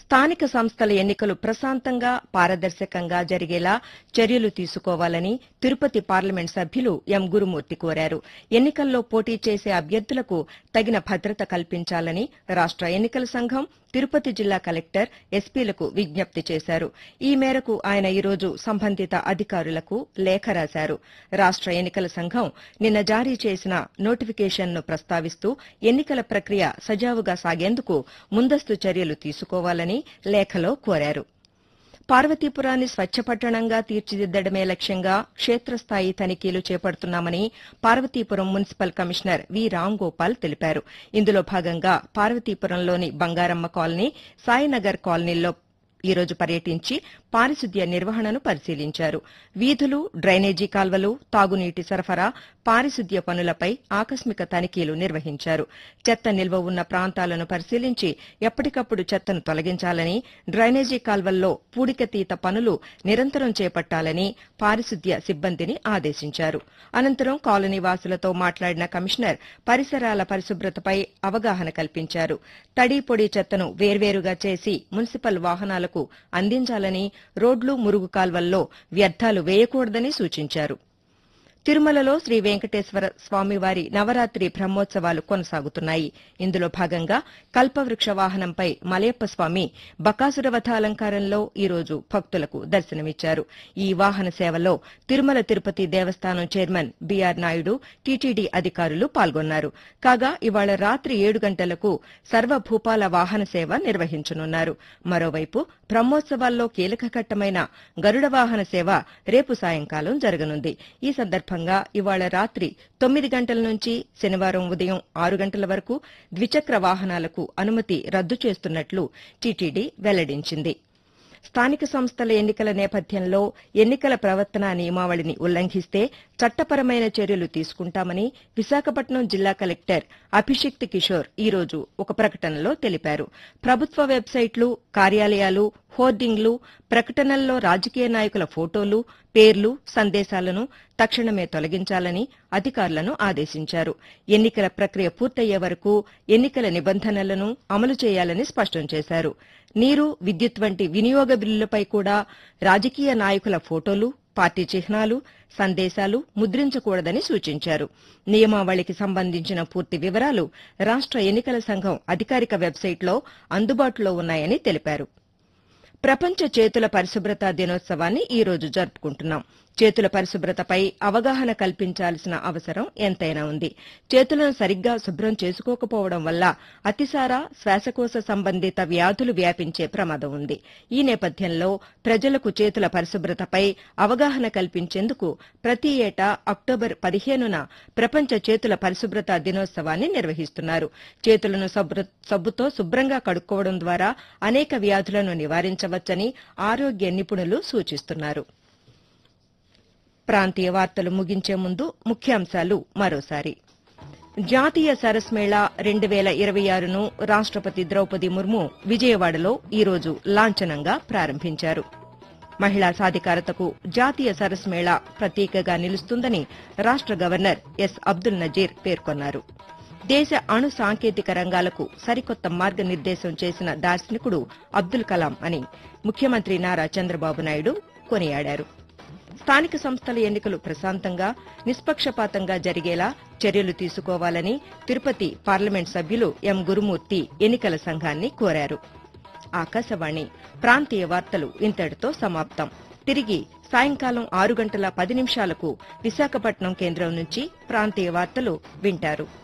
స్థానిక సంస్థల ఎన్నికలు ప్రశాంతంగా పారదర్శకంగా జరిగేలా చర్యలు తీసుకోవాలని తిరుపతి పార్లమెంట్ సభ్యులు ఎం గురుమూర్తి కోరారు ఎన్నికల్లో పోటీ చేసే అభ్యర్థులకు తగిన భద్రత కల్పించాలని రాష్ట ఎన్నికల సంఘం తిరుపతి జిల్లా కలెక్టర్ ఎస్పీలకు విజ్ఞప్తి చేశారు ఈ మేరకు ఆయన ఈరోజు సంబంధిత అధికారులకు లేఖ రాశారు రాష్ట ఎన్నికల సంఘం నిన్న జారీ చేసిన నోటిఫికేషన్ను ప్రస్తావిస్తూ ఎన్నికల ప్రక్రియ సజావుగా సాగేందుకు ముందస్తు చర్యలు తీసుకోవాలని లేఖలో కోరారు పార్వతీపురాన్ని స్వచ్ఛ పట్టణంగా తీర్చిదిద్దడమే లక్ష్యంగా క్షేత్రస్థాయి తనిఖీలు చేపడుతున్నామని Parvathipuram municipal commissioner V Ram Gopal తెలిపారు ఇందులో భాగంగా పార్వతీపురంలోని బంగారమ్మ కాలనీ సాయినగర్ కాలనీల్లో ఈరోజు పర్యటించి పారిశుద్ధ్య నిర్వహణను పరిశీలించారు వీధులు డ్రైనేజీ కాల్వలు తాగునీటి సరఫరా పారిశుద్ధ్య పనులపై ఆకస్మిక తనిఖీలు నిర్వహించారు చెత్త నిల్వ ఉన్న ప్రాంతాలను పరిశీలించి ఎప్పటికప్పుడు చెత్తను తొలగించాలని డ్రైనేజీ కాల్వల్లో పూడికతీత పనులు నిరంతరం చేపట్టాలని పారిశుద్ధ్య సిబ్బందిని ఆదేశించారు అనంతరం కాలనీ వాసులతో మాట్లాడిన కమిషనర్ పరిసరాల పరిశుభ్రతపై అవగాహన కల్పించారు తడి పొడి చెత్తను వేర్వేరుగా చేసి మున్సిపల్ వాహనాలకు అందించాలని రోడ్లు మురుగు కాల్వల్లో వ్యర్థాలు వేయకూడదని సూచించారు తిరుమలలో శ్రీ వెంకటేశ్వర స్వామివారి నవరాత్రి బ్రహ్మోత్సవాలు కొనసాగుతున్నాయి ఇందులో భాగంగా కల్పవృక్ష వాహనంపై మలయప్ప స్వామి బకాసురవథ అలంకారంలో ఈరోజు భక్తులకు దర్శనమిచ్చారు ఈ వాహన సేవలో తిరుమల తిరుపతి దేవస్థానం చైర్మన్ బీఆర్ నాయుడు టీటీడీ అధికారులు పాల్గొన్నారు కాగా ఇవాళ రాత్రి ఏడు గంటలకు సర్వభూపాల వాహన సేవ నిర్వహించనున్నారు మరోవైపు బ్రహ్మోత్సవాల్లో కీలక ఘట్టమైన గరుడ వాహన సేవ రేపు సాయంకాలం జరగనుంది ఈ సందర్భంగా ఇవాళ రాత్రి తొమ్మిది గంటల నుంచి శనివారం ఉదయం ఆరు గంటల వరకు ద్విచక్ర వాహనాలకు అనుమతి రద్దు చేస్తున్నట్లు టీటీడీ వెల్లడించింది స్థానిక సంస్థల ఎన్నికల నేపథ్యంలో ఎన్నికల ప్రవర్తనా నియమావళిని ఉల్లంఘిస్తే చట్టపరమైన చర్యలు తీసుకుంటామని విశాఖపట్నం జిల్లా కలెక్టర్ అభిషిక్త్ కిషోర్ ఈరోజు ఒక ప్రకటనలో తెలిపారు ప్రభుత్వ వెబ్సైట్లు కార్యాలయాలు హోర్డింగ్లు ప్రకటనల్లో రాజకీయ నాయకుల ఫోటోలు పేర్లు సందేశాలను తక్షణమే తొలగించాలని అధికారులను ఆదేశించారు ఎన్నికల ప్రక్రియ పూర్తయ్యే వరకు ఎన్నికల నిబంధనలను అమలు చేయాలని స్పష్టం చేశారు నీరు విద్యుత్ వంటి వినియోగ బిల్లులపై కూడా రాజకీయ నాయకుల ఫోటోలు పార్టీ చిహ్నాలు సందేశాలు ముద్రించకూడదని సూచించారు నియమావళికి సంబంధించిన పూర్తి వివరాలు రాష్ట ఎన్నికల సంఘం అధికారిక వెబ్సైట్లో అందుబాటులో ఉన్నాయని తెలిపారు ప్రపంచ చేతుల పరిశుభ్రత దినోత్సవాన్ని ఈ రోజు జరుపుకుంటున్నాం చేతుల పరిశుభ్రతపై అవగాహన కల్పించాల్సిన అవసరం ఎంతైనా ఉంది చేతులను సరిగ్గా శుభ్రం చేసుకోకపోవడం వల్ల అతిసార శ్వాసకోశ సంబంధిత వ్యాధులు వ్యాపించే ప్రమాదం ఉంది ఈ నేపథ్యంలో ప్రజలకు చేతుల పరిశుభ్రతపై అవగాహన కల్పించేందుకు ప్రతి ఏటా అక్టోబర్ పదిహేనున ప్రపంచ చేతుల పరిశుభ్రత దినోత్సవాన్ని నిర్వహిస్తున్నారు చేతులను సబ్బు- సబ్బుతో శుభ్రంగా కడుక్కోవడం ద్వారా అనేక వ్యాధులను నివారించవచ్చని ఆరోగ్య నిపుణులు సూచిస్తున్నారు ప్రాంతీయ వార్తలు ముగించే ముందు ముఖ్యాంశాలు మరోసారి జాతీయ సరస్ మేళా రెండు వేల ఇరవై ఆరును రాష్టపతి ద్రౌపది ముర్ము విజయవాడలో ఈరోజు లాంఛనంగా ప్రారంభించారు మహిళా సాధికారతకు జాతీయ సరస్ మేళా ప్రతీకగా నిలుస్తుందని రాష్ట గవర్నర్ ఎస్ అబ్దుల్ నజీర్ పేర్కొన్నారు దేశ అణు సాంకేతిక రంగాలకు సరికొత్త మార్గనిర్దేశం చేసిన దార్శనికుడు అబ్దుల్ కలాం అని ముఖ్యమంత్రి నారా చంద్రబాబు నాయుడు కొనియాడారు స్థానిక సంస్థల ఎన్నికలు ప్రశాంతంగా నిష్పక్షపాతంగా జరిగేలా చర్యలు తీసుకోవాలని తిరుపతి పార్లమెంట్ సభ్యులు ఎం గురుమూర్తి ఎన్నికల సంఘాన్ని కోరారు ఆకాశవాణి ప్రాంతీయ వార్తలు ఇంతటితో సమాప్తం తిరిగి సాయంకాలం ఆరు గంటల పది నిమిషాలకు విశాఖపట్నం కేంద్రం నుంచి ప్రాంతీయ వార్తలు వింటారు